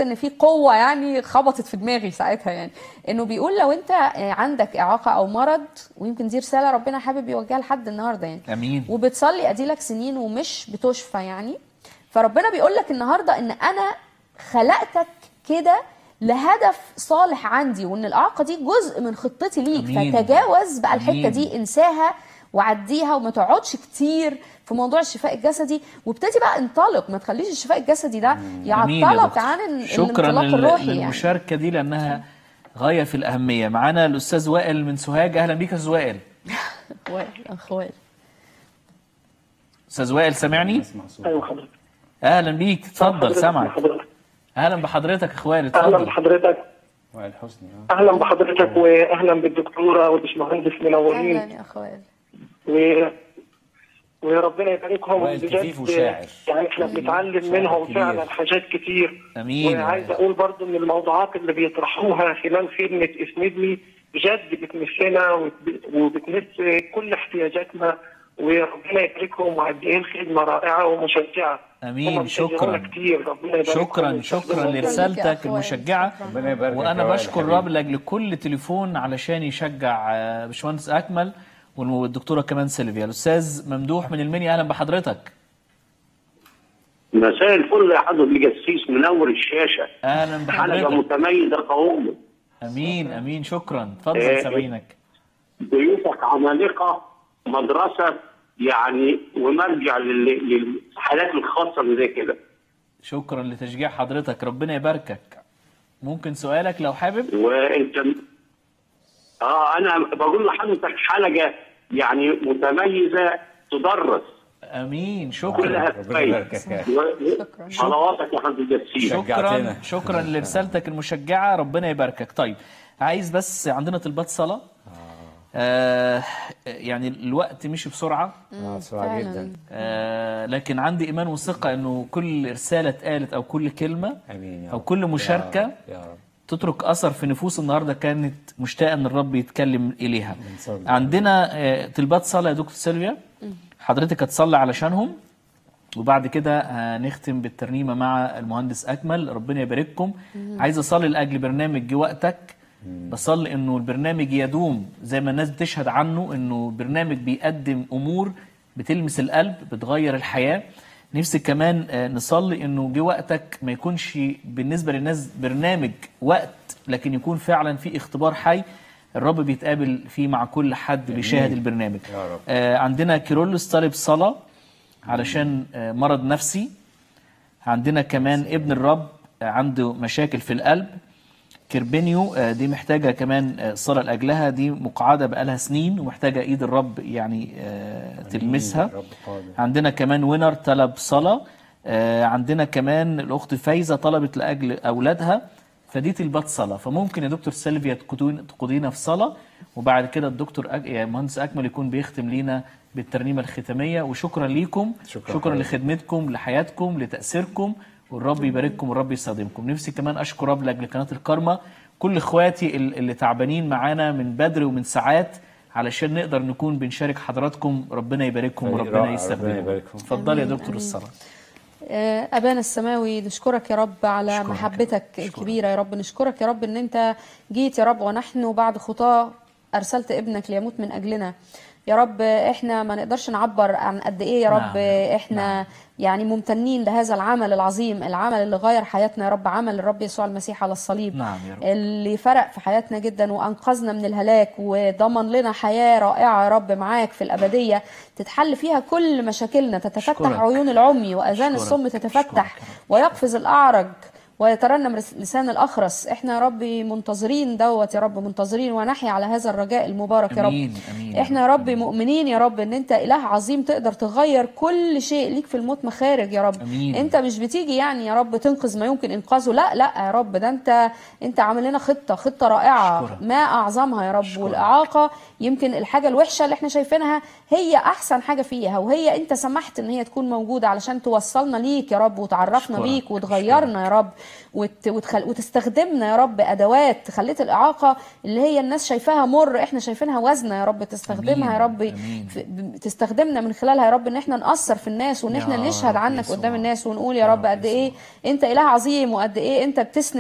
ان في قوه يعني خبطت في دماغي ساعتها يعني انه بيقول لو انت آه، عندك اعاقه او مرض ويمكن دي رساله ربنا حابب يوجهها لحد النهارده يعني امين وبتصلي اديلك سنين ومش بتشفى يعني فربنا بيقول لك النهارده ان انا خلقتك كده لهدف صالح عندي وان الاعاقه دي جزء من خطتي ليك أمين. فتجاوز بقى الحته أمين. دي انساها وعديها وما تقعدش كتير في موضوع الشفاء الجسدي وابتدي بقى انطلق ما تخليش الشفاء الجسدي ده امين يا يعطلك دكتور. عن ال- شكرا الانطلاق لل- الروحي يعني للمشاركه دي لانها غايه في الاهميه معانا الاستاذ وائل من سوهاج اهلا بيك يا استاذ وائل وائل اخ وائل استاذ وائل سامعني ايوه حضرتك اهلا بيك اتفضل حضرتك- سامعك حضرتك اهلا بحضرتك يا اخوان اهلا اتفضل بحضرتك وائل حسني اه اهلا بحضرتك واهلا بالدكتوره والباشمهندس منورين اهلا يا اخ وائل و... وربنا يباركهم وائل كفيف وشاعر. يعني احنا بنتعلم شاعر منهم كبير. فعلا حاجات كتير امين وعايز اقول برضو ان الموضوعات اللي بيطرحوها خلال خدمه اسندني بجد بتمسنا وب- وبتمس كل احتياجاتنا وربنا يباركهم وقد ايه الخدمه رائعه ومشجعه امين هم بيشجعونا شكرا كتير ربنا يباركهم شكرا ويستخدمهم شكرا دايماً. لرسالتك المشجعه ربنا يبارك وانا بشكر الرب لاجل كل تليفون علشان يشجع آه، باشمهندس اكمل والدكتوره كمان سيلفيا الاستاذ ممدوح من المنيا اهلا بحضرتك مساء الفل يا حضرة الجسيس منور الشاشة اهلا حلقة بحضرتك متميزة قوية امين امين شكرا اتفضل آه، سامعينك ضيوفك عمالقة مدرسة يعني ومرجع لل- للحالات الخاصة اللي زي كده شكرا لتشجيع حضرتك ربنا يباركك ممكن سؤالك لو حابب وانت اه انا بقول لحضرتك حلقة يعني متميزة تدرس امين كلها شكرا ربنا يبارك يا شكرا صلواتك يا حضرة الجسيس شكرا شجعتنا. شكرا لرسالتك المشجعه ربنا يباركك طيب عايز بس عندنا طلبات صلاه آه يعني الوقت مشي بسرعه اه بسرعه فعلاً. جدا آه لكن عندي ايمان وثقه انه كل رساله اتقالت او كل كلمه امين يا او رب. كل مشاركه يا رب. يا رب تترك اثر في نفوس النهارده كانت مشتاقه ان الرب يتكلم اليها بنصلي. عندنا آه، طلبات صلاه يا دكتور سيلفيا حضرتك هتصلي علشانهم وبعد كده هنختم بالترنيمه مع المهندس اكمل ربنا يبارككم عايز اصلي لاجل برنامج جه وقتك بصلي انه البرنامج يدوم زي ما الناس بتشهد عنه انه برنامج بيقدم امور بتلمس القلب بتغير الحياه نفسي كمان آه، نصلي انه جه وقتك ما يكونش بالنسبه للناس برنامج وقت لكن يكون فعلا في اختبار حي الرب بيتقابل فيه مع كل حد بيشاهد البرنامج يا رب. آه، عندنا كيرلس طالب صلاة علشان آه، مرض نفسي عندنا كمان ابن الرب آه، عنده مشاكل في القلب كيربينيو آه، دي محتاجة كمان آه، صلاة لأجلها دي مقعدة بقالها سنين ومحتاجة إيد الرب يعني آه، تلمسها الرب قادر. عندنا كمان وينر طلب صلاة آه، عندنا كمان الأخت فايزة طلبت لأجل أولادها فدي طلبات صلاة فممكن يا دكتور سيلفيا تقودين- تقودينا في صلاة وبعد كده الدكتور أك... يعني مهندس أكمل يكون بيختم لينا بالترنيمة الختامية وشكرا ليكم شكرا شكرا حضرتك. لخدمتكم لحياتكم لتأثيركم والرب يبارككم والرب يستخدمكم نفسي كمان أشكر رب لأجل قناة الكرمة كل إخواتي ال- اللي تعبانين معانا من بدري ومن ساعات علشان نقدر نكون بنشارك حضراتكم ربنا يبارككم فريق وربنا رائع، ربنا يستخدمكم يبارككم. اتفضل يا آمين، دكتور آمين. الصلاة آه، أبانا السماوي نشكرك يا رب على أشكرك. محبتك أشكرك. الكبيرة يا رب نشكرك يا رب إن أنت جيت يا رب ونحن بعد خطاه أرسلت ابنك ليموت من أجلنا يا رب إحنا ما نقدرش نعبر عن قد إيه يا نعم، رب إحنا يعني ممتنين لهذا العمل العظيم العمل اللي غير حياتنا يا رب عمل الرب يسوع المسيح على الصليب نعم يا رب. اللي فرق في حياتنا جدا وانقذنا من الهلاك وضمن لنا حياه رائعه يا رب معاك في الابديه تتحل فيها كل مشاكلنا تتفتح أشكرك. عيون العمي واذان أشكرك. الصم أشكرك تتفتح يا رب. ويقفز الاعرج ويترنم رس- لسان الاخرس احنا يا رب منتظرين دوت يا رب منتظرين ونحيا على هذا الرجاء المبارك يا رب أمين أمين احنا يا رب مؤمنين يا رب ان انت اله عظيم تقدر تغير كل شيء ليك في الموت مخارج يا رب أمين. انت مش بتيجي يعني يا رب تنقذ ما يمكن انقاذه لا لا يا رب ده انت انت عامل لنا خطه خطه رائعه أشكرك. ما اعظمها يا رب أشكرك. والاعاقه يمكن الحاجه الوحشه اللي احنا شايفينها هي احسن حاجه فيها وهي انت سمحت ان هي تكون موجوده علشان توصلنا ليك يا رب وتعرفنا أشكرك. بيك وتغيرنا يا رب وت وتخل وتستخدمنا يا رب ادوات خليت الاعاقه اللي هي الناس شايفاها مر احنا شايفينها وزنه يا رب تستخدمها يا رب أمين. في- ب- تستخدمنا من خلالها يا رب ان احنا ناثر في الناس وان يا احنا نشهد رب عنك يسوع. قدام الناس ونقول يا يا رب رب قد ايه انت اله عظيم وقد ايه انت بتسند